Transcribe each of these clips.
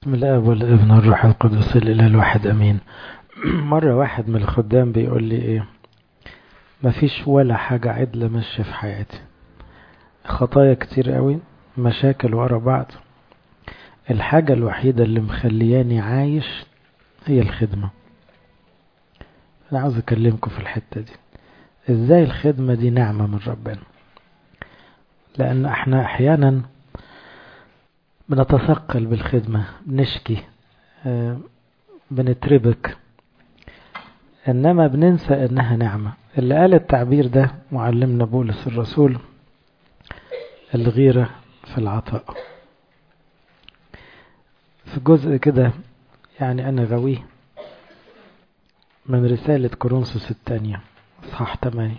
بسم الاب والابن والروح القدس الاله الواحد امين مره واحد من الخدام بيقول لي ايه مفيش ولا حاجه عدله ماشيه في حياتي خطايا كتير قوي مشاكل ورا بعض الحاجه الوحيده اللي مخلياني عايش هي الخدمه انا عاوز اكلمكم في الحته دي ازاي الخدمه دي نعمه من ربنا لان احنا احيانا بنتثقل بالخدمة بنشكي بنتربك إنما بننسى إنها نعمة اللي قال التعبير ده معلمنا بولس الرسول الغيرة في العطاء في جزء كده يعني أنا غويه من رسالة كورنثوس الثانية إصحاح 8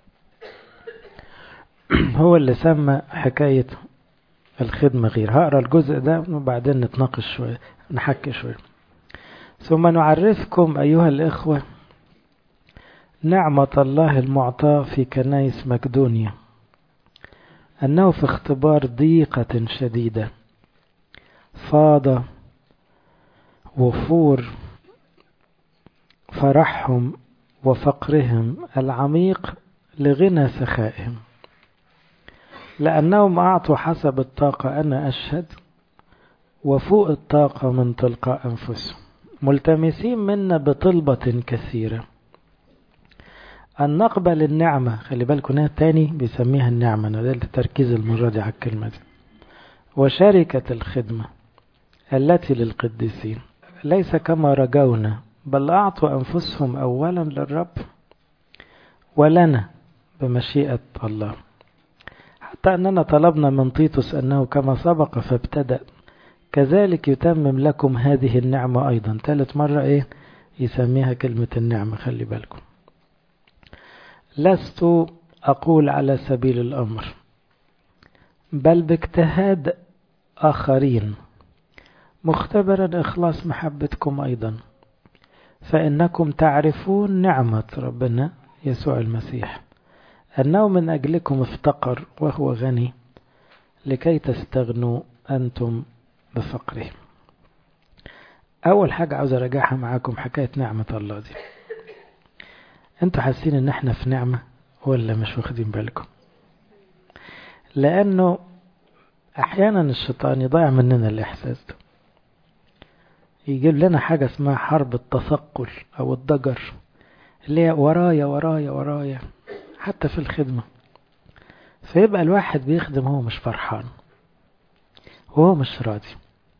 هو اللي سمى حكاية الخدمة غير هقرا الجزء ده وبعدين نتناقش شوية نحكي شوية ثم نعرفكم أيها الإخوة نعمة الله المعطاة في كنايس مقدونيا أنه في اختبار ضيقة شديدة فاض وفور فرحهم وفقرهم العميق لغنى سخائهم لأنهم أعطوا حسب الطاقة أنا أشهد وفوق الطاقة من تلقاء أنفسهم ملتمسين منا بطلبة كثيرة أن نقبل النعمة خلي بالكم هنا التاني بيسميها النعمة أنا ده التركيز المرة دي على الكلمة دي وشركة الخدمة التي للقديسين ليس كما رجونا بل أعطوا أنفسهم أولا للرب ولنا بمشيئة الله حتى أننا طلبنا من تيتوس أنه كما سبق فابتدأ كذلك يتمم لكم هذه النعمة أيضا ثالث مرة إيه يسميها كلمة النعمة خلي بالكم لست أقول على سبيل الأمر بل باجتهاد آخرين مختبرا إخلاص محبتكم أيضا فإنكم تعرفون نعمة ربنا يسوع المسيح أنه من أجلكم افتقر وهو غني لكي تستغنوا أنتم بفقره أول حاجة عاوز أراجعها معاكم حكاية نعمة الله دي أنتوا حاسين إن إحنا في نعمة ولا مش واخدين بالكم لأنه أحيانا الشيطان يضيع مننا الإحساس ده يجيب لنا حاجة اسمها حرب التثقل أو الضجر اللي هي ورايا ورايا ورايا حتى في الخدمة فيبقى الواحد بيخدم هو مش فرحان وهو مش راضي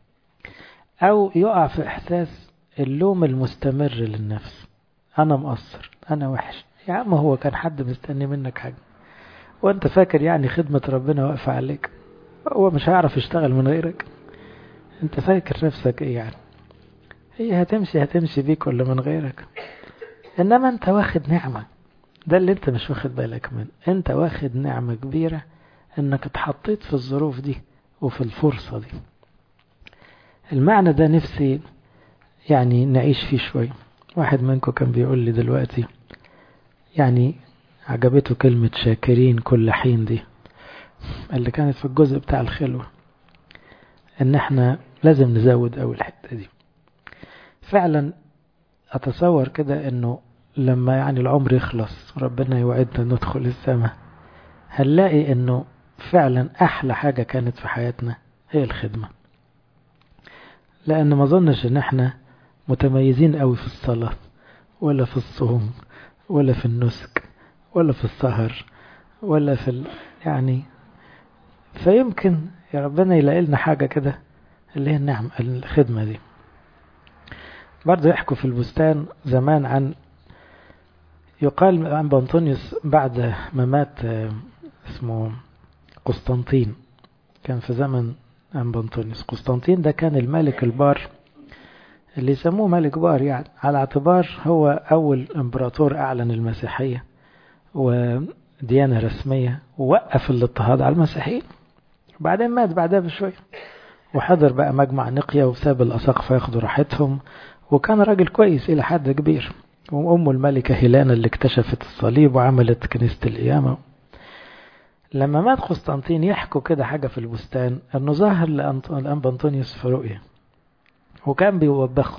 أو يقع في إحساس اللوم المستمر للنفس أنا مقصر أنا وحش يا عم هو كان حد مستني منك حاجة وأنت فاكر يعني خدمة ربنا واقفة عليك هو مش هيعرف يشتغل من غيرك أنت فاكر نفسك إيه يعني هي هتمشي هتمشي بيك ولا من غيرك إنما أنت واخد نعمة ده اللي انت مش واخد بالك منه انت واخد نعمة كبيرة انك اتحطيت في الظروف دي وفي الفرصة دي المعنى ده نفسي يعني نعيش فيه شوية واحد منكم كان بيقول لي دلوقتي يعني عجبته كلمة شاكرين كل حين دي اللي كانت في الجزء بتاع الخلوة ان احنا لازم نزود اوي الحتة دي فعلا اتصور كده انه لما يعني العمر يخلص ربنا يوعدنا ندخل السماء هنلاقي انه فعلا احلى حاجة كانت في حياتنا هي الخدمة لان ما ظنش ان احنا متميزين قوي في الصلاة ولا في الصوم ولا في النسك ولا في السهر ولا في ال... يعني فيمكن يا ربنا يلاقي لنا حاجة كده اللي هي النعم الخدمة دي برضه يحكوا في البستان زمان عن يقال عن بنطونيوس بعد ما مات اسمه قسطنطين كان في زمن عن بنطونيوس قسطنطين ده كان الملك البار اللي يسموه ملك بار يعني على اعتبار هو أول امبراطور أعلن المسيحية وديانة رسمية ووقف الاضطهاد على المسيحيين بعدين مات بعدها بشوية وحضر بقى مجمع نقية وساب الأساقفة ياخدوا راحتهم وكان راجل كويس إلى حد كبير وأمه الملكة هيلانا اللي اكتشفت الصليب وعملت كنيسة القيامة لما مات قسطنطين يحكوا كده حاجة في البستان أنه ظهر لأنبا أنطونيوس في رؤية وكان بيوبخه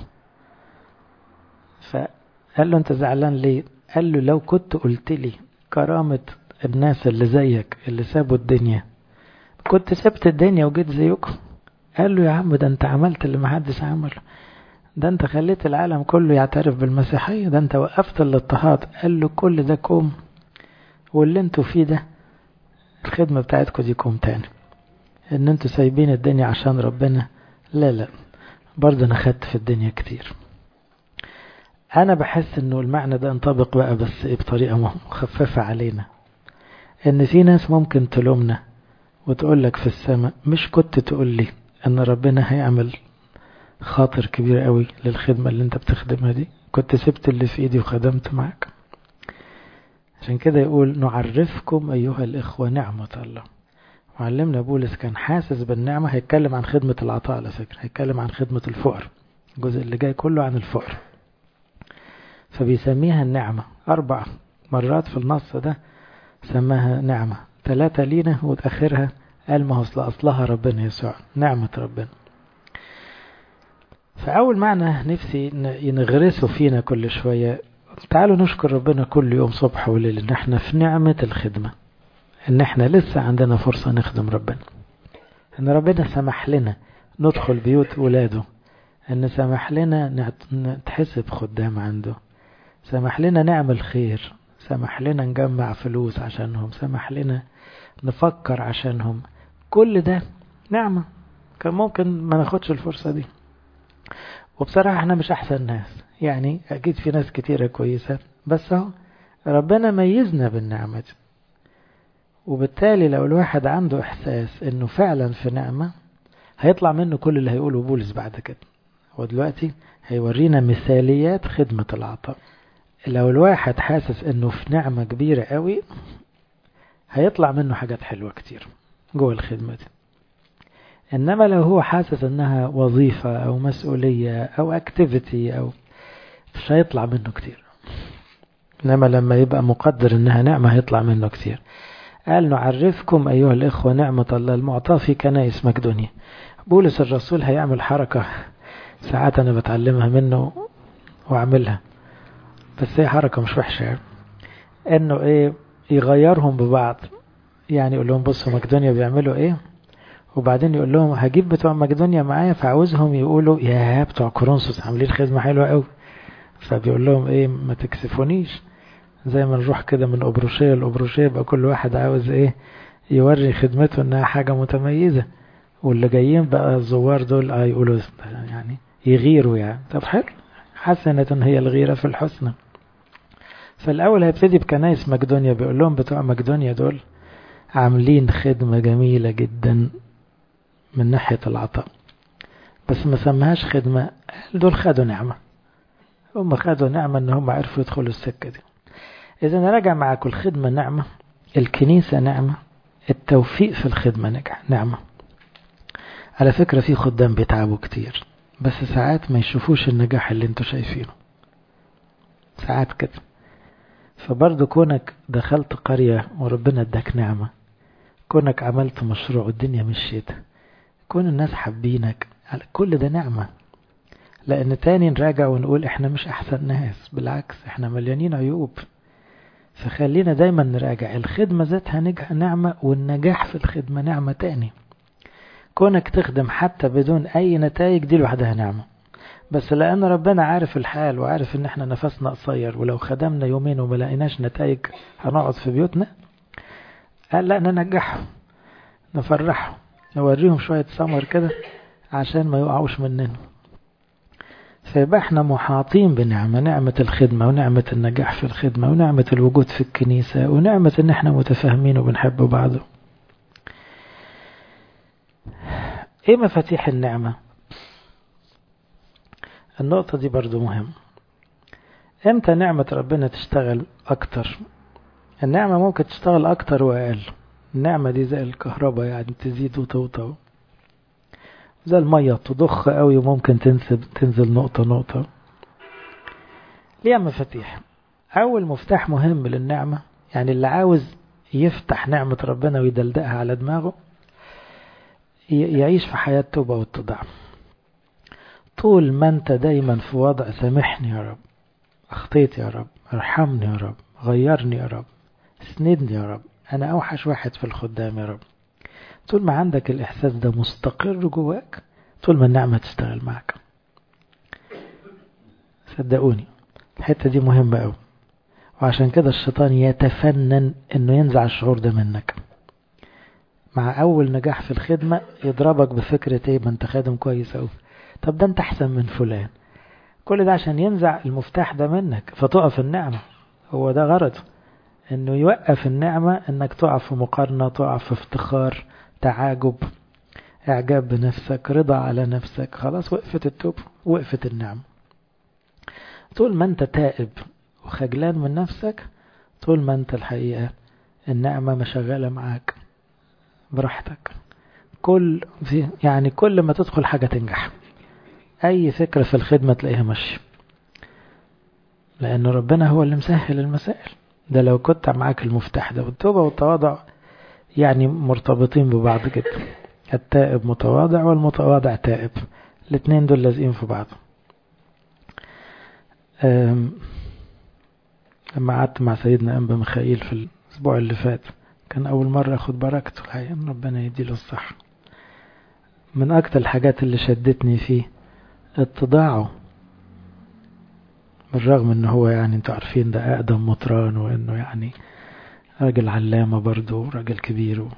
فقال له انت زعلان ليه قال له لو كنت قلت لي كرامة الناس اللي زيك اللي سابوا الدنيا كنت سبت الدنيا وجيت زيكم قال له يا عم ده انت عملت اللي محدش عمله ده انت خليت العالم كله يعترف بالمسيحية ده انت وقفت الاضطهاد قال له كل ده كوم واللي انتوا فيه ده الخدمة بتاعتكم دي كوم تاني ان انتوا سايبين الدنيا عشان ربنا لا لا برضه انا خدت في الدنيا كتير انا بحس انه المعنى ده ينطبق بقى بس ايه بطريقة مخففة علينا ان في ناس ممكن تلومنا وتقول لك في السماء مش كنت تقول لي ان ربنا هيعمل خاطر كبير قوي للخدمة اللي انت بتخدمها دي كنت سبت اللي في ايدي وخدمت معك عشان كده يقول نعرفكم ايها الاخوة نعمة الله معلمنا بولس كان حاسس بالنعمة هيتكلم عن خدمة العطاء على فكرة هيتكلم عن خدمة الفقر الجزء اللي جاي كله عن الفقر فبيسميها النعمة أربع مرات في النص ده سماها نعمة ثلاثة لينا وتأخرها قال ما أصل أصلها ربنا يسوع نعمة ربنا فأول معنى نفسي نغرسه فينا كل شوية تعالوا نشكر ربنا كل يوم صبح وليل إن احنا في نعمة الخدمة إن احنا لسه عندنا فرصة نخدم ربنا إن ربنا سمح لنا ندخل بيوت ولاده إن سمح لنا نتحسب خدام عنده سمح لنا نعمل خير سمح لنا نجمع فلوس عشانهم سمح لنا نفكر عشانهم كل ده نعمة كان ممكن ما ناخدش الفرصة دي وبصراحة احنا مش أحسن ناس يعني أكيد في ناس كتيرة كويسة بس اهو ربنا ميزنا بالنعمة دي وبالتالي لو الواحد عنده إحساس إنه فعلا في نعمة هيطلع منه كل اللي هيقوله بولس بعد كده ودلوقتي هيورينا مثاليات خدمة العطاء لو الواحد حاسس انه في نعمة كبيرة قوي هيطلع منه حاجات حلوة كتير جوه الخدمة دي انما لو هو حاسس انها وظيفة او مسؤولية او اكتيفيتي او مش هيطلع منه كتير انما لما يبقى مقدر انها نعمة هيطلع منه كتير قال نعرفكم ايها الاخوة نعمة الله المعطاة في كنائس مقدونيا بولس الرسول هيعمل حركة ساعات انا بتعلمها منه واعملها بس هي حركة مش وحشة يعني. انه ايه يغيرهم ببعض يعني يقول لهم بصوا مقدونيا بيعملوا ايه وبعدين يقول لهم هجيب بتوع مقدونيا معايا فعاوزهم يقولوا يا بتوع كورنثوس عاملين خدمة حلوة قوي فبيقول لهم ايه ما تكسفونيش زي ما نروح كده من أبروشية لأبروشية يبقى كل واحد عاوز ايه يوري خدمته انها حاجة متميزة واللي جايين بقى الزوار دول اه يقولوا يعني يغيروا يعني طب حلو حسنة هي الغيرة في الحسنى فالأول هيبتدي بكنايس مقدونيا بيقول لهم بتوع مقدونيا دول عاملين خدمة جميلة جدا من ناحية العطاء بس ما سماهاش خدمة دول خدوا نعمة هم خدوا نعمة ان هم عرفوا يدخلوا السكة دي اذا راجع معاكم الخدمة نعمة الكنيسة نعمة التوفيق في الخدمة نجح نعمة على فكرة في خدام بيتعبوا كتير بس ساعات ما يشوفوش النجاح اللي انتوا شايفينه ساعات كده فبرضه كونك دخلت قرية وربنا اداك نعمة كونك عملت مشروع والدنيا مشيت كون الناس حابينك كل ده نعمة لأن تاني نراجع ونقول احنا مش أحسن ناس بالعكس احنا مليانين عيوب فخلينا دايما نراجع الخدمة ذاتها نجح نعمة والنجاح في الخدمة نعمة تاني كونك تخدم حتى بدون أي نتائج دي لوحدها نعمة بس لأن ربنا عارف الحال وعارف إن إحنا نفسنا قصير ولو خدمنا يومين وما لقيناش نتائج هنقعد في بيوتنا قال لا ننجحهم نفرحهم نوريهم شوية سمر كده عشان ما يقعوش مننا فيبقى احنا محاطين بنعمة نعمة الخدمة ونعمة النجاح في الخدمة ونعمة الوجود في الكنيسة ونعمة ان احنا متفاهمين وبنحب بعض ايه مفاتيح النعمة النقطة دي برضو مهم امتى نعمة ربنا تشتغل اكتر النعمة ممكن تشتغل اكتر واقل النعمة دي زي الكهرباء يعني تزيد وتوطى زي المية تضخ قوي وممكن تنزل تنزل نقطة نقطة ليها مفاتيح أول مفتاح مهم للنعمة يعني اللي عاوز يفتح نعمة ربنا ويدلدقها على دماغه يعيش في حياة توبة واتضاع طول ما انت دايما في وضع سامحني يا رب اخطيت يا رب ارحمني يا رب غيرني يا رب اسندني يا رب انا اوحش واحد في الخدام يا رب طول ما عندك الاحساس ده مستقر جواك طول ما النعمة تشتغل معك صدقوني الحتة دي مهمة قوي وعشان كده الشيطان يتفنن انه ينزع الشعور ده منك مع اول نجاح في الخدمة يضربك بفكرة ايه ما انت خادم كويس قوي طب ده انت احسن من فلان كل ده عشان ينزع المفتاح ده منك فتقف النعمة هو ده غرضه انه يوقف النعمة انك تقع في مقارنة تقع في افتخار تعاجب اعجاب بنفسك رضا على نفسك خلاص وقفت التوب وقفت النعمة طول ما انت تائب وخجلان من نفسك طول ما انت الحقيقة النعمة مشغلة معاك براحتك كل في يعني كل ما تدخل حاجة تنجح أي فكرة في الخدمة تلاقيها ماشية لأن ربنا هو اللي مسهل المسائل ده لو كنت معاك المفتاح ده والتوبة والتواضع يعني مرتبطين ببعض جدا التائب متواضع والمتواضع تائب الاثنين دول لازقين في بعض لما قعدت مع سيدنا أنبا ميخائيل في الأسبوع اللي فات كان أول مرة أخد بركته الحقيقة ربنا يديله الصحة من أكتر الحاجات اللي شدتني فيه اتضاعه بالرغم ان هو يعني انتوا عارفين ده اقدم مطران وانه يعني راجل علامة برضه راجل كبير و...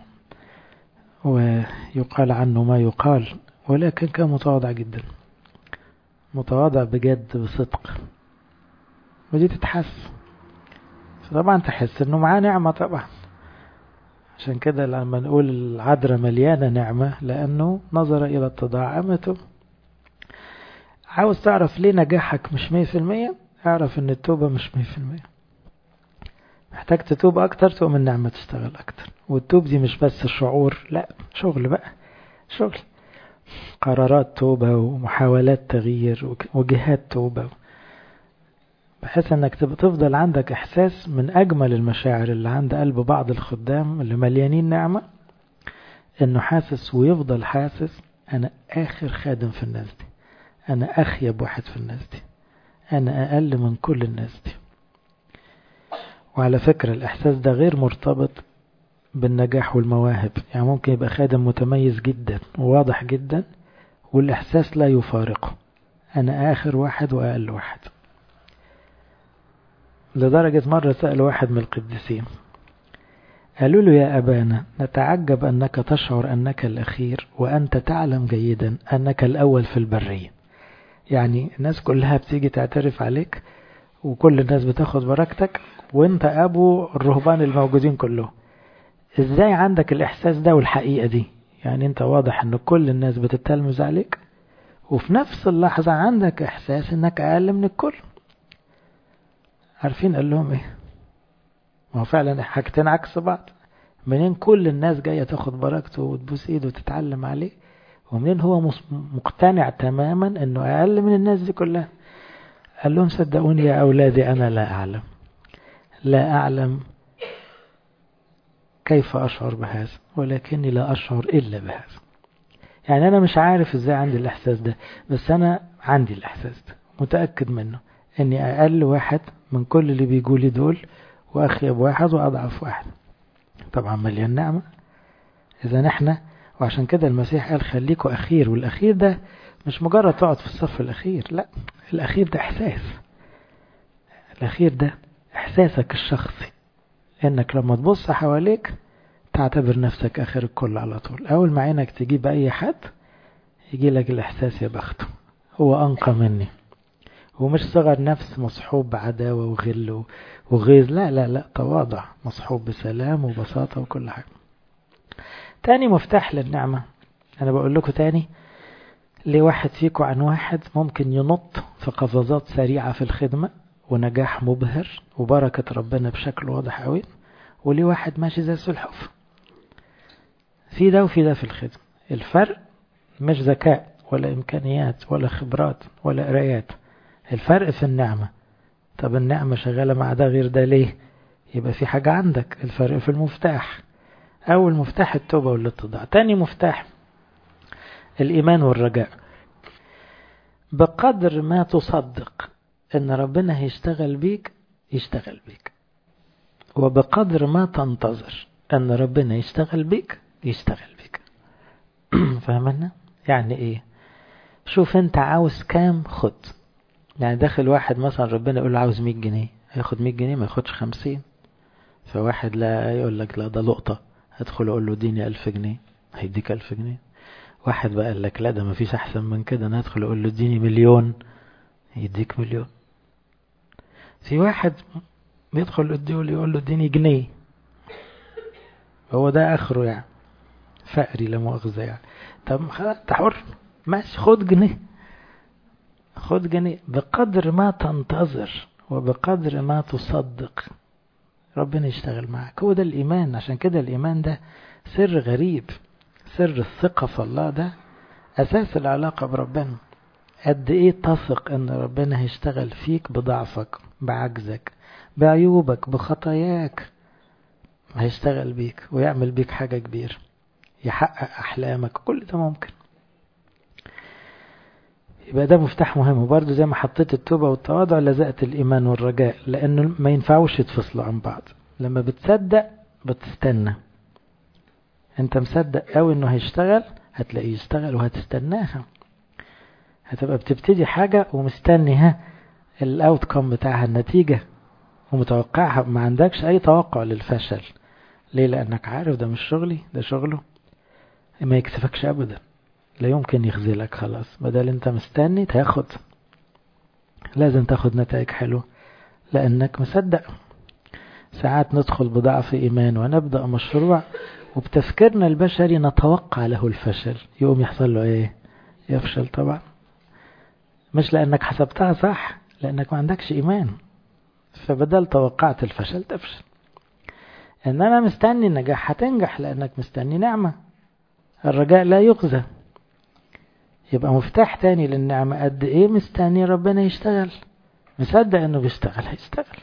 ويقال عنه ما يقال ولكن كان متواضع جدا متواضع بجد بصدق ودي تتحس فطبعا تحس انه معاه نعمة طبعا عشان كده لما نقول العذراء مليانة نعمة لأنه نظر إلى اتضاع أمته عاوز تعرف ليه نجاحك مش مية في المية اعرف ان التوبة مش مية في المية محتاج تتوب اكتر تقوم النعمة تشتغل اكتر والتوب دي مش بس شعور لا شغل بقى شغل قرارات توبة ومحاولات تغيير وجهات توبة بحيث انك تفضل عندك احساس من اجمل المشاعر اللي عند قلب بعض الخدام اللي مليانين نعمة انه حاسس ويفضل حاسس انا اخر خادم في الناس دي أنا أخيب واحد في الناس دي أنا أقل من كل الناس دي وعلى فكرة الإحساس ده غير مرتبط بالنجاح والمواهب يعني ممكن يبقى خادم متميز جدا وواضح جدا والإحساس لا يفارقه أنا آخر واحد وأقل واحد لدرجة مرة سأل واحد من القديسين قالوا له يا أبانا نتعجب أنك تشعر أنك الأخير وأنت تعلم جيدا أنك الأول في البرية يعني الناس كلها بتيجي تعترف عليك وكل الناس بتاخد بركتك وانت ابو الرهبان الموجودين كلهم ازاي عندك الاحساس ده والحقيقة دي يعني انت واضح ان كل الناس بتتلمذ عليك وفي نفس اللحظة عندك احساس انك اقل من الكل عارفين قال لهم ايه ما هو فعلا حاجتين عكس بعض منين كل الناس جاية تاخد بركته وتبوس ايده وتتعلم عليه ومنين هو مقتنع تماما انه اقل من الناس دي كلها قال لهم صدقوني يا اولادي انا لا اعلم لا اعلم كيف اشعر بهذا ولكني لا اشعر الا بهذا يعني انا مش عارف ازاي عندي الاحساس ده بس انا عندي الاحساس ده متاكد منه اني اقل واحد من كل اللي بيقولي دول واخيب واحد واضعف واحد طبعا مليان نعمه اذا احنا وعشان كده المسيح قال خليكوا أخير والأخير ده مش مجرد تقعد في الصف الأخير لا الأخير ده إحساس الأخير ده إحساسك الشخصي إنك لما تبص حواليك تعتبر نفسك آخر الكل على طول أول ما عينك تجيب أي حد يجي لك الإحساس يا بخته هو أنقى مني ومش صغر نفس مصحوب بعداوة وغل وغيظ لا لا لا تواضع مصحوب بسلام وبساطة وكل حاجة تاني مفتاح للنعمة أنا بقول لكم تاني ليه واحد فيكم عن واحد ممكن ينط في قفزات سريعة في الخدمة ونجاح مبهر وبركة ربنا بشكل واضح قوي وليه واحد ماشي زي السلحف في ده وفي ده في الخدمة الفرق مش ذكاء ولا إمكانيات ولا خبرات ولا قرايات الفرق في النعمة طب النعمة شغالة مع ده غير ده ليه يبقى في حاجة عندك الفرق في المفتاح أول مفتاح التوبة والاتضاع تاني مفتاح الإيمان والرجاء بقدر ما تصدق ان ربنا هيشتغل بيك يشتغل بيك وبقدر ما تنتظر ان ربنا يشتغل بيك يشتغل بيك فاهمنا يعني ايه شوف انت عاوز كام خد يعني داخل واحد مثلا ربنا يقول له عاوز 100 جنيه هياخد 100 جنيه ما ياخدش 50 فواحد لا يقول لك لا ده لقطة هدخل اقول له اديني 1000 جنيه هيديك 1000 جنيه واحد بقى قال لك لا ده ما فيش احسن من كده انا هدخل اقول له اديني مليون يديك مليون في واحد بيدخل يقول يقول له اديني جنيه هو ده اخره يعني فقري لا مؤاخذة يعني طب خلاص انت حر ماشي خد جنيه خد جنيه بقدر ما تنتظر وبقدر ما تصدق ربنا يشتغل معك هو ده الإيمان عشان كده الإيمان ده سر غريب سر الثقة في الله ده أساس العلاقة بربنا قد إيه تثق إن ربنا هيشتغل فيك بضعفك بعجزك بعيوبك بخطاياك هيشتغل بيك ويعمل بيك حاجة كبيرة يحقق أحلامك كل ده ممكن يبقى ده مفتاح مهم وبرضه زي ما حطيت التوبة والتواضع لزقت الإيمان والرجاء لأنه ما ينفعوش يتفصلوا عن بعض لما بتصدق بتستنى انت مصدق قوي انه هيشتغل هتلاقيه يشتغل وهتستناها هتبقى بتبتدي حاجة ومستني ها الاوتكم بتاعها النتيجة ومتوقعها ما عندكش اي توقع للفشل ليه لانك عارف ده مش شغلي ده شغله ما يكسفكش ابدا لا يمكن يخذلك خلاص بدل انت مستني تاخد لازم تاخد نتائج حلوة لانك مصدق ساعات ندخل بضعف ايمان ونبدأ مشروع وبتفكيرنا البشري نتوقع له الفشل يقوم يحصل له ايه يفشل طبعا مش لانك حسبتها صح لانك ما عندكش ايمان فبدل توقعت الفشل تفشل انما مستني النجاح هتنجح لانك مستني نعمة الرجاء لا يخزى يبقى مفتاح تاني للنعمة قد ايه مستني ربنا يشتغل مصدق انه بيشتغل هيشتغل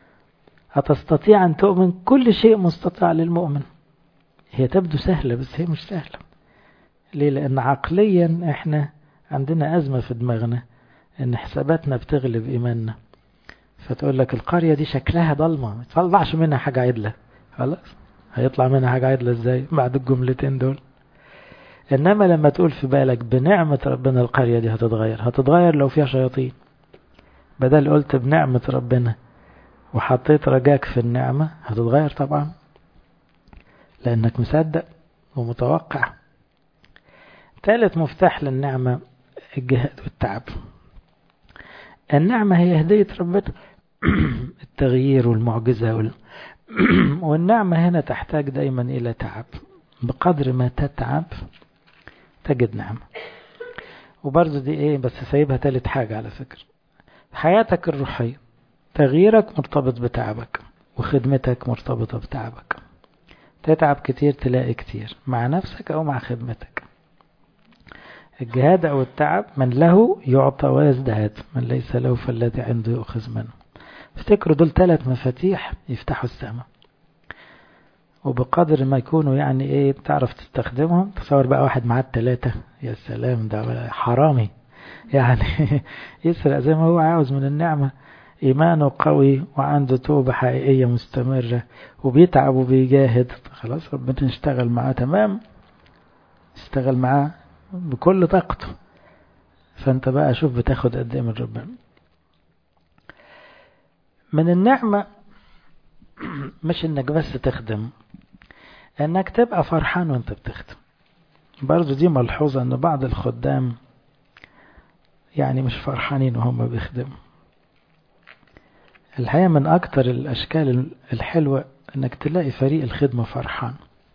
هتستطيع ان تؤمن كل شيء مستطاع للمؤمن هي تبدو سهلة بس هي مش سهلة ليه لان عقليا احنا عندنا ازمة في دماغنا ان حساباتنا بتغلب ايماننا فتقول لك القرية دي شكلها ضلمة ما تطلعش منها حاجة عدلة خلاص هيطلع منها حاجة عدلة ازاي بعد الجملتين دول انما لما تقول في بالك بنعمة ربنا القرية دي هتتغير هتتغير لو فيها شياطين بدل قلت بنعمة ربنا وحطيت رجاك في النعمة هتتغير طبعا لأنك مصدق ومتوقع ثالث مفتاح للنعمة الجهاد والتعب النعمة هي هدية ربنا التغيير والمعجزة وال... والنعمة هنا تحتاج دايما إلى تعب بقدر ما تتعب تجد نعمة وبرضه دي ايه بس سايبها تالت حاجة على فكرة حياتك الروحية تغييرك مرتبط بتعبك وخدمتك مرتبطة بتعبك تتعب كتير تلاقي كتير مع نفسك أو مع خدمتك الجهاد أو التعب من له يعطى ويزداد من ليس له فالذي عنده يؤخذ منه افتكروا دول ثلاث مفاتيح يفتحوا السماء وبقدر ما يكونوا يعني ايه تعرف تستخدمهم تصور بقى واحد معاه التلاتة يا سلام ده حرامي يعني يسرق زي ما هو عاوز من النعمة إيمانه قوي وعنده توبة حقيقية مستمرة وبيتعب وبيجاهد خلاص ربنا يشتغل معاه تمام اشتغل معاه بكل طاقته فانت بقى شوف بتاخد قد ايه من ربنا من النعمة مش انك بس تخدم انك تبقى فرحان وانت بتخدم برضو دي ملحوظة ان بعض الخدام يعني مش فرحانين وهم بيخدموا الحقيقة من أكتر الأشكال الحلوة أنك تلاقي فريق الخدمة فرحان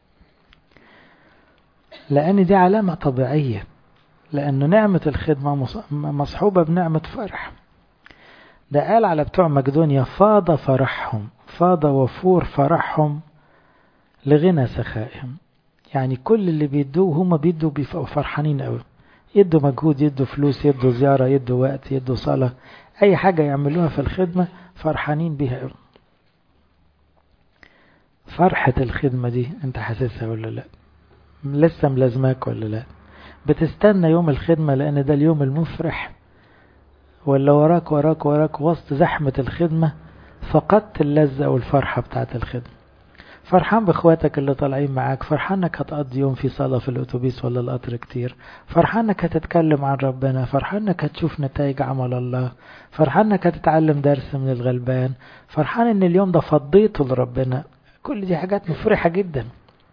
لأن دي علامة طبيعية لأنه نعمة الخدمة مصحوبة بنعمة فرح ده قال على بتوع مقدونيا فاض فرحهم فاض وفور فرحهم لغنى سخائهم يعني كل اللي بيدوه هم بيدوا بيبقوا فرحانين قوي يدوا مجهود يدوا فلوس يدوا زيارة يدوا وقت يدوا صلاة أي حاجة يعملوها في الخدمة فرحانين بيها قوي فرحة الخدمة دي انت حاسسها ولا لا لسه ملازماك ولا لا بتستنى يوم الخدمة لأن ده اليوم المفرح ولا وراك وراك وراك وسط زحمة الخدمة فقدت اللذة والفرحة بتاعت الخدمة فرحان باخواتك اللي طالعين معاك فرحان انك هتقضي يوم في صلاة في الاتوبيس ولا القطر كتير فرحان انك هتتكلم عن ربنا فرحان انك هتشوف نتائج عمل الله فرحان انك هتتعلم درس من الغلبان فرحان ان اليوم ده فضيته لربنا كل دي حاجات مفرحة جدا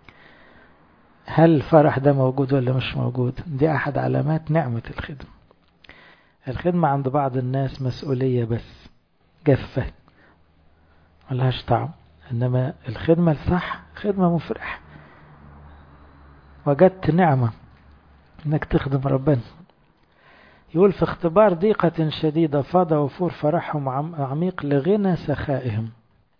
هل الفرح ده موجود ولا مش موجود دي احد علامات نعمة الخدمة الخدمة عند بعض الناس مسؤولية بس جافة ملهاش طعم إنما الخدمة الصح خدمة مفرحة وجدت نعمة إنك تخدم ربنا يقول في اختبار ضيقة شديدة فاض وفور فرحهم عميق لغنى سخائهم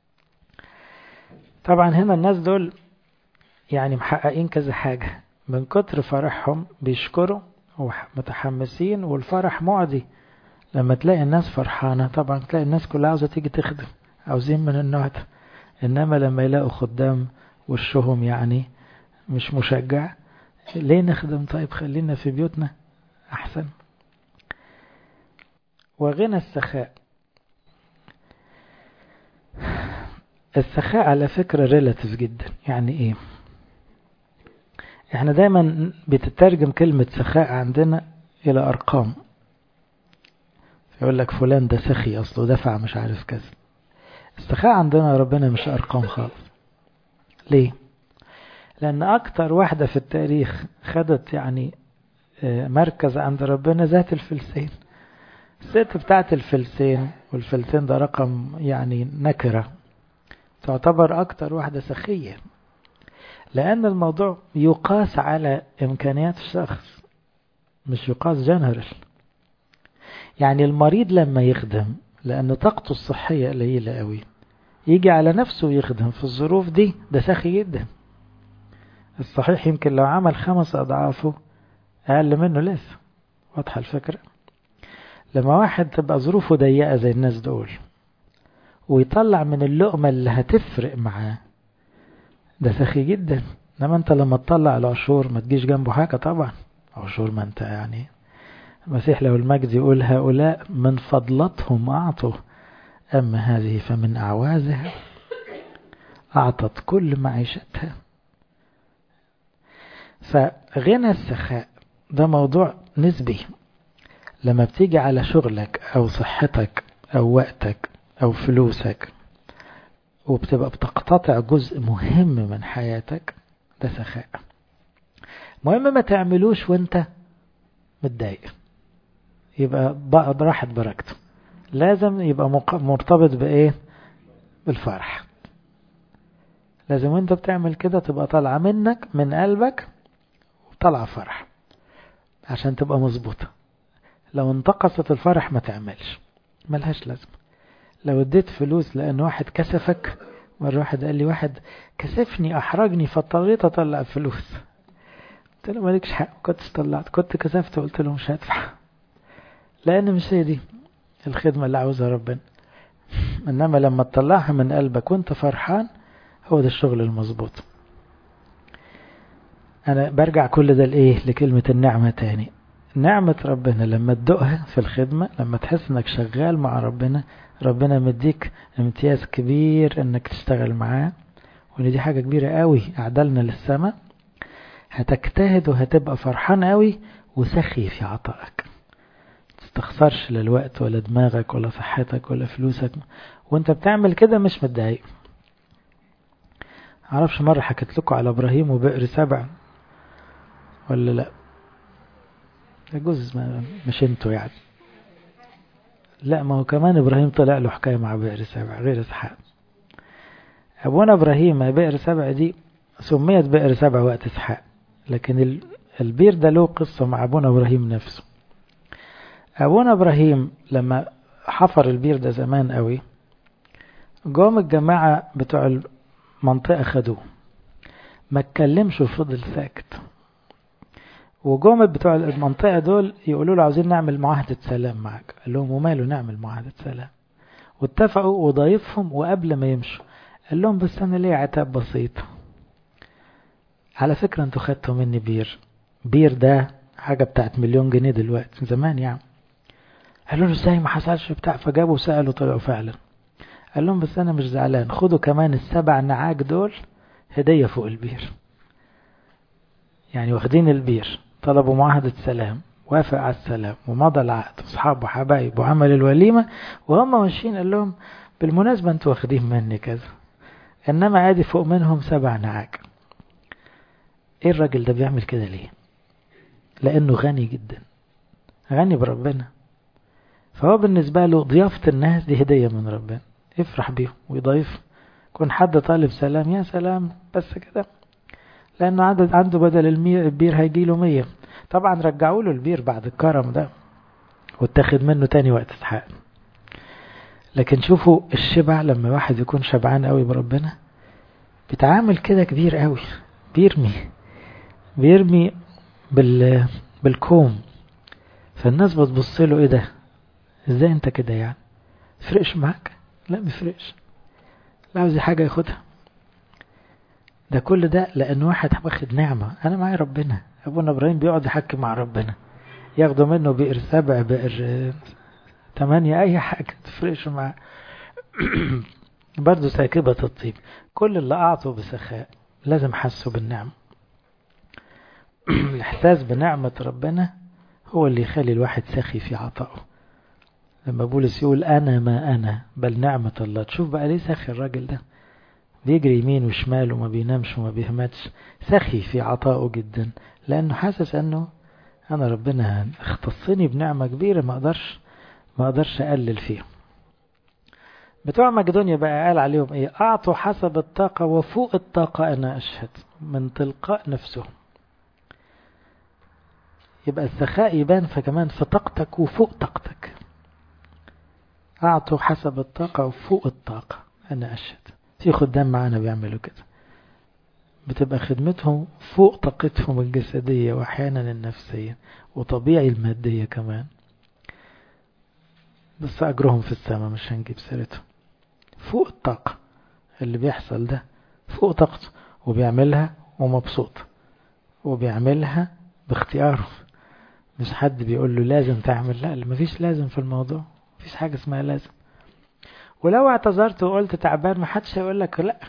طبعا هنا الناس دول يعني محققين كذا حاجة من كتر فرحهم بيشكروا ومتحمسين والفرح معدي لما تلاقي الناس فرحانة طبعا تلاقي الناس كلها عاوزة تيجي تخدم عاوزين من النوع ده إنما لما يلاقوا خدام وشهم يعني مش مشجع ليه نخدم طيب خلينا في بيوتنا أحسن وغنى السخاء السخاء على فكرة ريلاتيف جدا يعني ايه احنا دايما بتترجم كلمة سخاء عندنا الى ارقام يقول لك فلان ده سخي اصله دفع مش عارف كذا السخاء عندنا ربنا مش ارقام خالص ليه لان اكتر واحدة في التاريخ خدت يعني مركز عند ربنا ذات الفلسين الست بتاعت الفلسين والفلسين ده رقم يعني نكرة تعتبر أكتر واحدة سخية لأن الموضوع يقاس على إمكانيات الشخص مش يقاس جنرال يعني المريض لما يخدم لأن طاقته الصحية قليلة قوي يجي على نفسه يخدم في الظروف دي ده سخي جدا الصحيح يمكن لو عمل خمس أضعافه أقل منه لسه واضحة الفكرة لما واحد تبقى ظروفه ضيقة زي الناس دول ويطلع من اللقمة اللي هتفرق معاه ده سخي جدا انما انت لما تطلع العشور ما تجيش جنبه حاجة طبعا عشور ما انت يعني المسيح لو المجد يقول هؤلاء من فضلتهم أعطوا أما هذه فمن أعوازها أعطت كل معيشتها فغنى السخاء ده موضوع نسبي لما بتيجي على شغلك أو صحتك أو وقتك أو فلوسك وبتبقى بتقتطع جزء مهم من حياتك ده سخاء مهم ما تعملوش وانت متضايق يبقى راحت بركته لازم يبقى مرتبط بإيه بالفرح لازم وانت بتعمل كده تبقى طالعة منك من قلبك وطالعة فرح عشان تبقى مظبوطة لو انتقصت الفرح ما تعملش ملهاش لازمة لو اديت فلوس لأن واحد كسفك مرة واحد قال لي واحد كسفني أحرجني فاضطريت أطلع فلوس قلت له مالكش حق كنتش طلعت كنت كسفت وقلت له مش هدفع لأن مش هي دي الخدمة اللي عاوزها ربنا إنما لما تطلعها من قلبك وانت فرحان هو ده الشغل المظبوط أنا برجع كل ده لإيه لكلمة النعمة تاني نعمة ربنا لما تدوقها في الخدمة لما تحس انك شغال مع ربنا ربنا مديك امتياز كبير انك تشتغل معاه وان دي حاجة كبيرة قوي اعدلنا للسماء هتجتهد وهتبقى فرحان قوي وسخي في عطائك تستخسرش لا الوقت ولا دماغك ولا صحتك ولا فلوسك وانت بتعمل كده مش متضايق عرفش مرة حكيت لكم على ابراهيم وبئر سبع ولا لا جزء ما مش انتوا يعني لا ما هو كمان ابراهيم طلع له حكايه مع بئر سبع غير اسحاق ابونا ابراهيم بئر سبع دي سميت بئر سبع وقت اسحاق لكن البير ده له قصه مع ابونا ابراهيم نفسه ابونا ابراهيم لما حفر البير ده زمان قوي جم الجماعه بتوع المنطقه خدوه ما اتكلمش وفضل ساكت وجم بتوع المنطقة دول يقولوا له عاوزين نعمل معاهدة سلام معاك قال لهم وماله نعمل معاهدة سلام واتفقوا وضايفهم وقبل ما يمشوا قال لهم بس أنا ليه عتاب بسيط على فكرة انتوا خدتوا مني بير بير ده حاجة بتاعت مليون جنيه دلوقتي زمان يعني قالوا له ازاي ما حصلش بتاع فجابوا سألوا طلعوا فعلا قال لهم بس انا مش زعلان خدوا كمان السبع نعاج دول هدية فوق البير يعني واخدين البير طلبوا معاهدة سلام وافق على السلام ومضى العقد اصحابه حبايب وعمل الوليمة وهم ماشيين قال لهم بالمناسبة انتوا واخدين مني كذا انما عادي فوق منهم سبع نعاج ايه الراجل ده بيعمل كده ليه لانه غني جدا غني بربنا فهو بالنسبة له ضيافة الناس دي هدية من ربنا يفرح بيهم ويضيف كون حد طالب سلام يا سلام بس كده لأنه عدد عنده بدل البير هيجي له مية طبعا رجعوا له البير بعد الكرم ده واتخذ منه تاني وقت اسحاق لكن شوفوا الشبع لما واحد يكون شبعان قوي بربنا بيتعامل كده كبير قوي بيرمي بيرمي بال بالكوم فالناس بتبص له ايه ده ازاي انت كده يعني فرقش معاك لا مفرقش لا عاوز حاجة ياخدها ده كل ده لأن واحد واخد نعمة أنا معايا ربنا أبونا إبراهيم بيقعد يحكي مع ربنا ياخدوا منه بئر سبع بئر تمانية أي حاجة تفرقش معاه برضه ساكبة الطيب كل اللي أعطوا بسخاء لازم حسوا بالنعمة الإحساس بنعمة ربنا هو اللي يخلي الواحد سخي في عطائه لما بولس يقول أنا ما أنا بل نعمة الله تشوف بقى ليه سخي الراجل ده بيجري يمين وشمال وما بينامش وما بيهمتش سخي في عطائه جدا لأنه حاسس أنه أنا ربنا اختصني بنعمة كبيرة ما أقدرش ما أقدرش أقلل فيها بتوع مقدونيا بقى قال عليهم إيه أعطوا حسب الطاقة وفوق الطاقة أنا أشهد من تلقاء نفسهم يبقى السخاء يبان فكمان في طاقتك وفوق طاقتك أعطوا حسب الطاقة وفوق الطاقة أنا أشهد في خدام معانا بيعملوا كده بتبقى خدمتهم فوق طاقتهم الجسدية وأحيانا النفسية وطبيعي المادية كمان بس أجرهم في السماء مش هنجيب سيرتهم فوق الطاقة اللي بيحصل ده فوق طاقته وبيعملها ومبسوط وبيعملها باختياره مش حد بيقول له لازم تعمل لا مفيش لازم في الموضوع مفيش حاجة اسمها لازم ولو اعتذرت وقلت تعبان ما حدش هيقول لك لا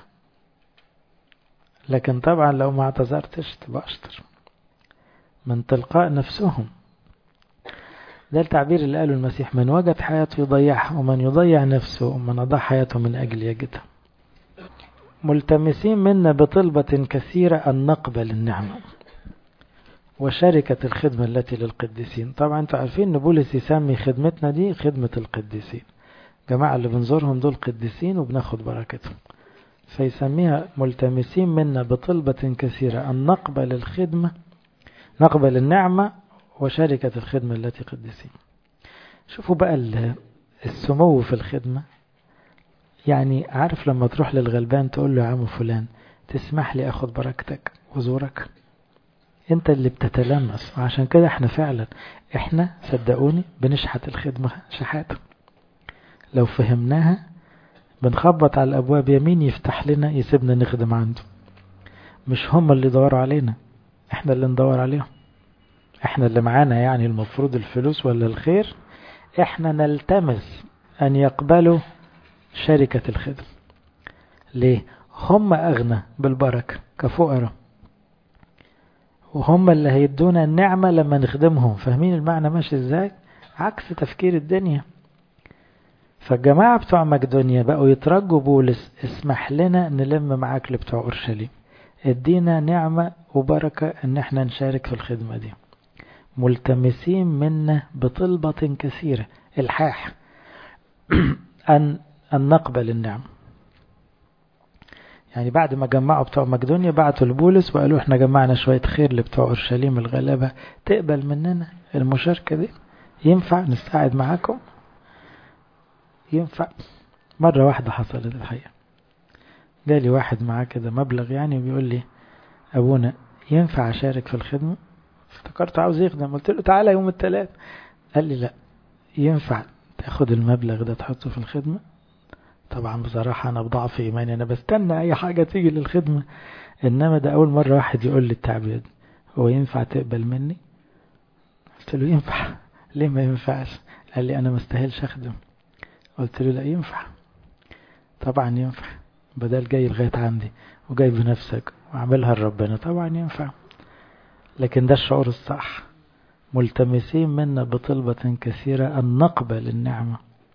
لكن طبعا لو ما اعتذرتش تبقى اشطر من تلقاء نفسهم ده التعبير اللي قاله المسيح من وجد حياته يضيعها ومن يضيع نفسه ومن أضاع حياته من أجل يجدها ملتمسين منا بطلبة كثيرة أن نقبل النعمة وشركة الخدمة التي للقديسين طبعا انتوا عارفين ان بولس يسمي خدمتنا دي خدمة القديسين جماعة اللي بنزورهم دول قديسين وبناخد بركتهم فيسميها ملتمسين منا بطلبة كثيرة أن نقبل الخدمة نقبل النعمة وشركة الخدمة التي قدسين شوفوا بقى السمو في الخدمة يعني عارف لما تروح للغلبان تقول له يا عم فلان تسمح لي أخذ بركتك وزورك انت اللي بتتلمس وعشان كده احنا فعلا احنا صدقوني بنشحت الخدمة شحاتة لو فهمناها بنخبط على الأبواب يمين يفتح لنا يسيبنا نخدم عنده مش هم اللي يدوروا علينا احنا اللي ندور عليهم احنا اللي معانا يعني المفروض الفلوس ولا الخير احنا نلتمس ان يقبلوا شركة الخدمة ليه هم اغنى بالبركة كفقراء وهم اللي هيدونا النعمة لما نخدمهم فاهمين المعنى ماشي ازاي عكس تفكير الدنيا فالجماعة بتوع مقدونيا بقوا يترجوا بولس اسمح لنا نلم معاك لبتوع أورشليم ادينا نعمة وبركة ان احنا نشارك في الخدمة دي ملتمسين منا بطلبة كثيرة الحاح أن, أن نقبل النعم يعني بعد ما جمعوا بتوع مقدونيا بعتوا لبولس وقالوا احنا جمعنا شوية خير لبتوع أورشليم الغلابة تقبل مننا المشاركة دي ينفع نساعد معاكم ينفع مرة واحدة حصلت الحقيقة جالي واحد معاه كده مبلغ يعني وبيقول لي أبونا ينفع أشارك في الخدمة افتكرت عاوز يخدم قلت له تعالى يوم الثلاث قال لي لا ينفع تاخد المبلغ ده تحطه في الخدمة طبعا بصراحة أنا بضعف إيماني أنا بستنى أي حاجة تيجي للخدمة إنما ده أول مرة واحد يقول لي التعبير هو ينفع تقبل مني قلت له ينفع ليه ما ينفعش قال لي أنا مستاهلش أخدم قلت له لا ينفع طبعا ينفع بدل جاي لغاية عندي وجاي بنفسك وعملها لربنا طبعا ينفع لكن ده الشعور الصح ملتمسين منا بطلبة كثيرة أن نقبل النعمة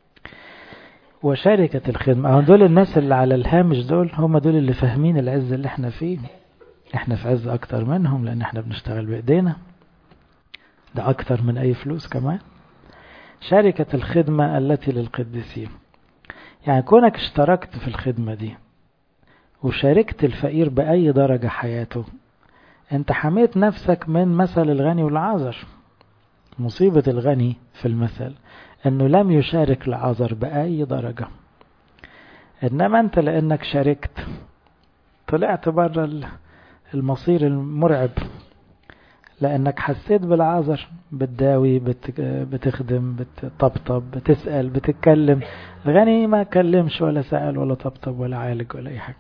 وشركة الخدمة دول الناس اللي على الهامش دول هم دول اللي فاهمين العز اللي احنا فيه احنا في عز اكتر منهم لان احنا بنشتغل بايدينا ده اكتر من اي فلوس كمان شركة الخدمة التي للقديسين يعني كونك اشتركت في الخدمة دي وشاركت الفقير بأي درجة حياته انت حميت نفسك من مثل الغني والعازر مصيبة الغني في المثل انه لم يشارك العازر بأي درجة انما انت لانك شاركت طلعت بره المصير المرعب لانك حسيت بالعذر بتداوي بتخدم بتطبطب بتسأل بتتكلم الغني ما كلمش ولا سأل ولا طبطب ولا عالج ولا اي حاجة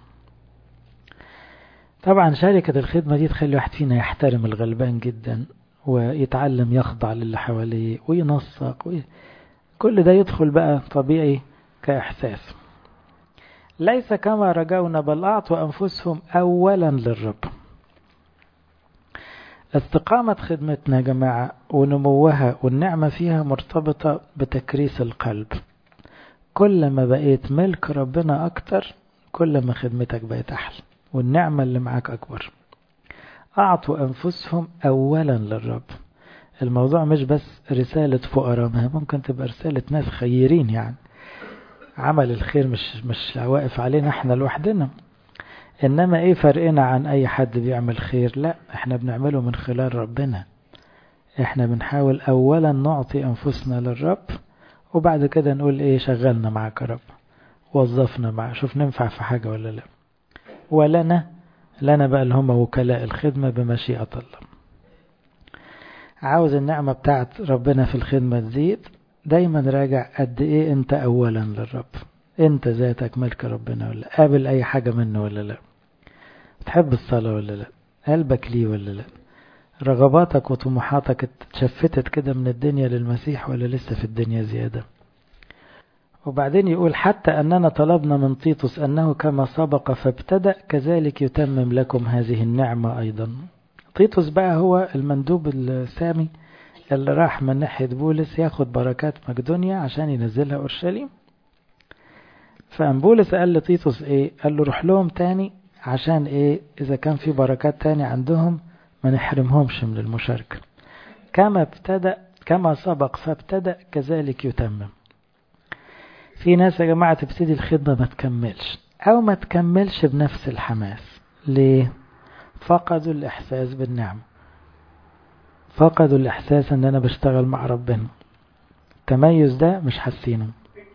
طبعا شركة الخدمة دي تخلي واحد فينا يحترم الغلبان جدا ويتعلم يخضع للي حواليه وينسق وي... كل ده يدخل بقى طبيعي كإحساس ليس كما رجونا بل أعطوا أنفسهم أولا للرب استقامة خدمتنا يا جماعة ونموها والنعمة فيها مرتبطة بتكريس القلب كل ما بقيت ملك ربنا أكتر كل ما خدمتك بقت أحلى والنعمة اللي معاك أكبر أعطوا أنفسهم أولا للرب الموضوع مش بس رسالة فقراء ما ممكن تبقى رسالة ناس خيرين يعني عمل الخير مش مش واقف علينا احنا لوحدنا انما ايه فرقنا عن اي حد بيعمل خير لا احنا بنعمله من خلال ربنا احنا بنحاول اولا نعطي انفسنا للرب وبعد كده نقول ايه شغلنا معاك يا رب وظفنا معاه شوف ننفع في حاجة ولا لا ولنا لنا بقى اللي هم وكلاء الخدمة بمشيئة الله عاوز النعمة بتاعت ربنا في الخدمة تزيد دايما راجع قد ايه انت اولا للرب انت ذاتك ملك ربنا ولا قابل اي حاجة منه ولا لا تحب الصلاة ولا لا قلبك ليه ولا لا رغباتك وطموحاتك اتشفتت كده من الدنيا للمسيح ولا لسه في الدنيا زيادة وبعدين يقول حتى أننا طلبنا من تيتوس أنه كما سبق فابتدأ كذلك يتمم لكم هذه النعمة أيضا تيتوس بقى هو المندوب السامي اللي راح من ناحية بولس ياخد بركات مقدونيا عشان ينزلها أورشليم فقام بولس قال لتيتوس ايه قال له روح لهم تاني عشان ايه اذا كان في بركات تاني عندهم ما نحرمهمش من المشاركة كما ابتدأ كما سبق فابتدأ كذلك يتمم في ناس يا جماعة تبتدي الخدمة ما تكملش او ما تكملش بنفس الحماس ليه فقدوا الاحساس بالنعمة فقدوا الاحساس ان انا بشتغل مع ربنا التميز ده مش حاسينه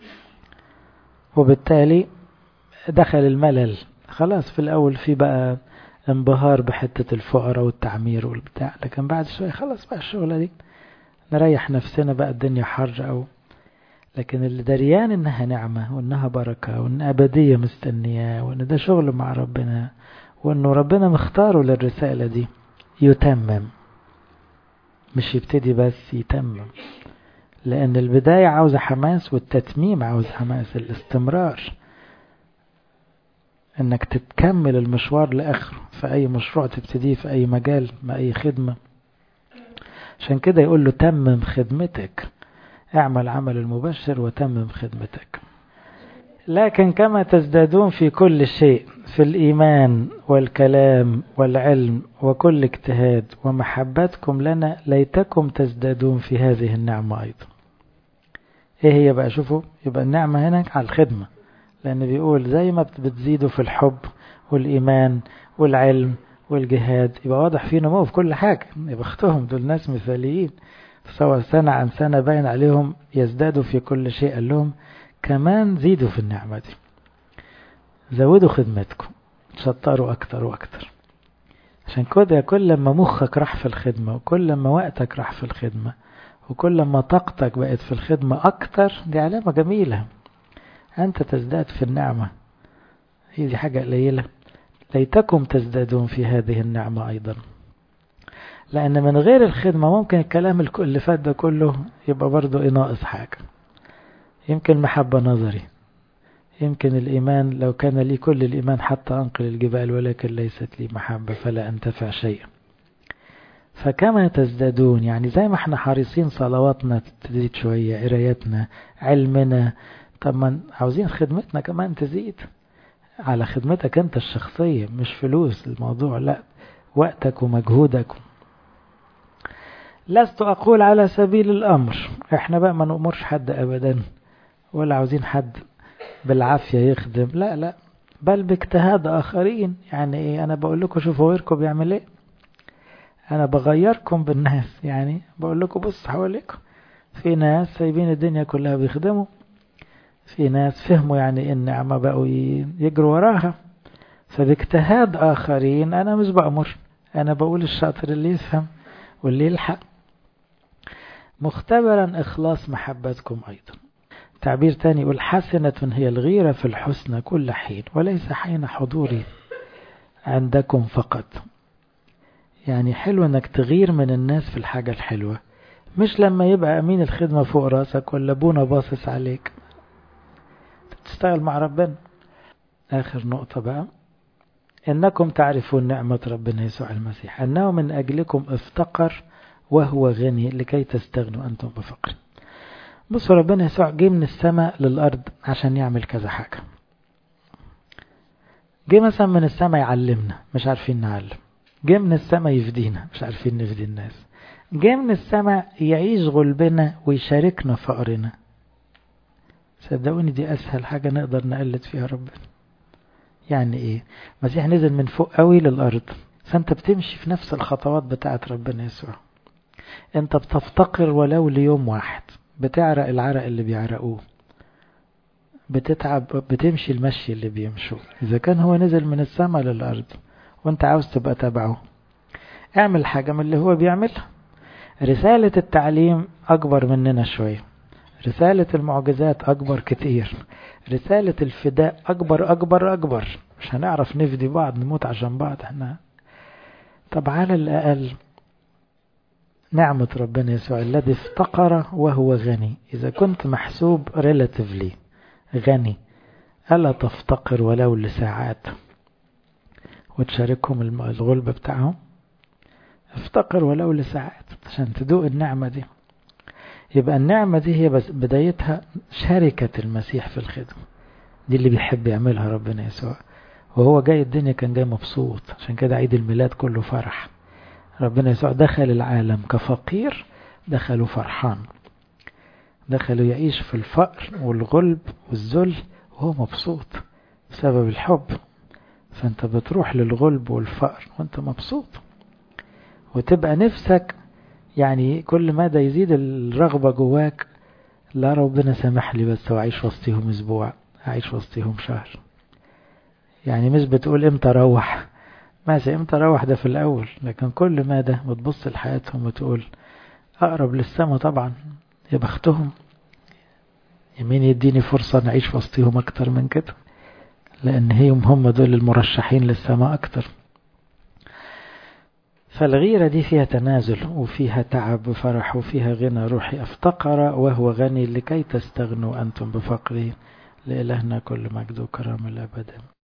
وبالتالي دخل الملل خلاص في الأول في بقى انبهار بحتة الفقراء والتعمير والبتاع لكن بعد شوية خلاص بقى الشغلة دي نريح نفسنا بقى الدنيا حر أو لكن اللي دريان إنها نعمة وإنها بركة وإن أبدية مستنياه وإن ده شغل مع ربنا وإنه ربنا مختاره للرسالة دي يتمم مش يبتدي بس يتمم لأن البداية عاوزة حماس والتتميم عاوز حماس الاستمرار انك تتكمل المشوار لآخره في أي مشروع تبتديه في أي مجال ما أي خدمة عشان كده يقول له تمم خدمتك اعمل عمل المبشر وتمم خدمتك لكن كما تزدادون في كل شيء في الإيمان والكلام والعلم وكل اجتهاد ومحبتكم لنا ليتكم تزدادون في هذه النعمة أيضا ايه هي بقى شوفوا يبقى النعمة هنا على الخدمة لأن بيقول زي ما بتزيدوا في الحب والإيمان والعلم والجهاد يبقى واضح في نمو في كل حاجة يبقى اختهم دول ناس مثاليين سواء سنة عن سنة باين عليهم يزدادوا في كل شيء قال لهم كمان زيدوا في النعمة دي زودوا خدمتكم شطروا أكتر وأكتر عشان كده كل ما مخك راح في الخدمة وكل ما وقتك راح في الخدمة وكل ما طاقتك بقت في الخدمة أكتر دي علامة جميلة أنت تزداد في النعمة هي دي حاجة قليلة ليتكم تزدادون في هذه النعمة أيضا لأن من غير الخدمة ممكن الكلام اللي فات ده كله يبقى برضه إيه ناقص حاجة يمكن محبة نظري يمكن الإيمان لو كان لي كل الإيمان حتى أنقل الجبال ولكن ليست لي محبة فلا أنتفع شيئا فكما تزدادون يعني زي ما احنا حريصين صلواتنا تزيد شوية قرايتنا علمنا طب ما عاوزين خدمتنا كمان تزيد على خدمتك انت الشخصية مش فلوس الموضوع لا وقتك ومجهودك لست أقول على سبيل الأمر احنا بقى ما نأمرش حد أبدا ولا عاوزين حد بالعافية يخدم لا لا بل باجتهاد آخرين يعني ايه أنا بقول لكم شوفوا غيركم بيعمل ايه أنا بغيركم بالناس يعني بقول لكم بص حواليكم في ناس سايبين الدنيا كلها بيخدموا في ناس فهموا يعني ايه النعمة بقوا يجروا وراها فباجتهاد آخرين أنا مش بأمر أنا بقول الشاطر اللي يفهم واللي يلحق مختبرا إخلاص محبتكم أيضا تعبير تاني يقول حسنة هي الغيرة في الحسنى كل حين وليس حين حضوري عندكم فقط يعني حلو انك تغير من الناس في الحاجة الحلوة مش لما يبقى امين الخدمة فوق راسك ولا ابونا باصص عليك تشتغل مع ربنا اخر نقطة بقى انكم تعرفون نعمة ربنا يسوع المسيح انه من اجلكم افتقر وهو غني لكي تستغنوا انتم بفقر بصوا ربنا يسوع جه من السماء للارض عشان يعمل كذا حاجة جه مثلا من السماء يعلمنا مش عارفين نعلم جه من السماء يفدينا مش عارفين نفدي الناس جه من السماء يعيش غلبنا ويشاركنا فقرنا صدقوني دي أسهل حاجة نقدر نقلد فيها ربنا يعني إيه مسيح نزل من فوق قوي للأرض فأنت بتمشي في نفس الخطوات بتاعت ربنا يسوع أنت بتفتقر ولو ليوم واحد بتعرق العرق اللي بيعرقوه بتتعب بتمشي المشي اللي بيمشوا إذا كان هو نزل من السماء للأرض وانت عاوز تبقى تبعه اعمل حاجة من اللي هو بيعملها رسالة التعليم أكبر مننا شوية رسالة المعجزات أكبر كتير رسالة الفداء أكبر أكبر أكبر مش هنعرف نفدي بعض نموت عشان بعض احنا طب على الأقل نعمة ربنا يسوع الذي افتقر وهو غني إذا كنت محسوب relatively غني ألا تفتقر ولو لساعات وتشاركهم الغلب بتاعهم افتقر ولو لساعات عشان تدوق النعمة دي يبقى النعمة دي هي بس بدايتها شركة المسيح في الخدمة دي اللي بيحب يعملها ربنا يسوع وهو جاي الدنيا كان جاي مبسوط عشان كده عيد الميلاد كله فرح ربنا يسوع دخل العالم كفقير دخلوا فرحان دخلوا يعيش في الفقر والغلب والذل وهو مبسوط بسبب الحب فانت بتروح للغلب والفقر وانت مبسوط وتبقى نفسك يعني كل مدى يزيد الرغبة جواك لا ربنا سامح لي بس وأعيش وسطيهم أسبوع أعيش وسطيهم شهر يعني مش بتقول امتى اروح ماشي امتى اروح ده في الأول لكن كل مدى بتبص لحياتهم وتقول أقرب للسما طبعا يا بختهم يمين يديني فرصة نعيش وسطيهم أكتر من كده لأن هيهم هم دول المرشحين للسماء أكتر فالغيرة دي فيها تنازل وفيها تعب وفرح وفيها غنى روحي افتقر وهو غني لكي تستغنوا أنتم بفقره لإلهنا كل مجد وكرم الأبد